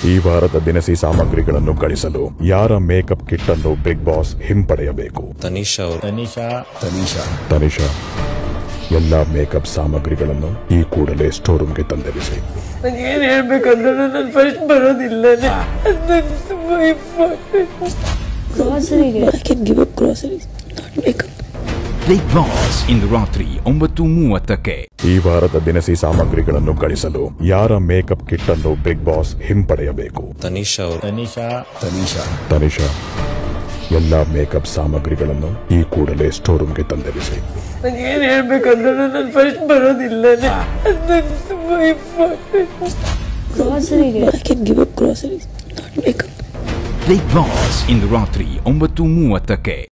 ಈ ವಾರದ ದಿನಸಿ ಸಾಮಗ್ರಿಗಳನ್ನು ಗಳಿಸಲು ಯಾರ ಮೇಕಪ್ ಕಿಟ್ ಅನ್ನು ಬಿಗ್ ಬಾಸ್ ಹಿಂಪಡೆಯಬೇಕು ತನಿಷಾ ಅವರು ತನಿಷಾ ತನಿಷಾ ತನಿಷಾ ಎಲ್ಲಾ ಮೇಕಪ್ ಸಾಮಗ್ರಿಗಳನ್ನು ಈ ಕೂಡಲೇ ಸ್ಟೋರ್ ರೂಮ್ಗೆ ತಂದಿರಿಸಿ ನಂಗೆ ಏನ್ ಹೇಳ್ಬೇಕಂದ್ರೆ ನಾನು ಫಸ್ಟ್ ಬರೋದಿಲ್ಲನೇ ನಂಗೆ ತುಂಬಾ ಇಂಪಾರ್ಟೆಂಟ್ ಗ್ರಾಸರಿಗೆ I can give up groceries, not makeup. Bigg Boss ಇಂದು ರಾತ್ರಿ ಒಂಬತ್ತು ಮೂವತ್ತಕ್ಕೆ ಈ ವಾರದ ದಿನಸಿ ಸಾಮಗ್ರಿಗಳನ್ನು ಗಳಿಸಲು ಯಾರ ಮೇಕಪ್ ಕಿಟ್ ಅನ್ನು ಬಿಗ್ ಬಾಸ್ ಹಿಂಪಡೆಯಬೇಕು ತನಿಷಾ ಅವರು ತನಿಷಾ ತನಿಷಾ ತನಿಷಾ ಎಲ್ಲಾ ಮೇಕಪ್ ಸಾಮಗ್ರಿಗಳನ್ನು ಈ ಕೂಡಲೇ ಸ್ಟೋರ್ ರೂಮ್ಗೆ ತಂದಿರಿಸಿ ನಂಗೆ ಏನ್ ಹೇಳ್ಬೇಕಂದ್ರೆ ನಾನು ಫಸ್ಟ್ ಬರೋದಿಲ್ಲನೇ ನಂಗೆ ತುಂಬಾ ಇಂಪಾರ್ಟೆಂಟ್ ಗ್ರಾಸರಿಗೆ I can give up groceries, not makeup. Bigg Boss ಇಂದು ರಾತ್ರಿ ಒಂಬತ್ತು ಮೂವತ್ತಕ್ಕೆ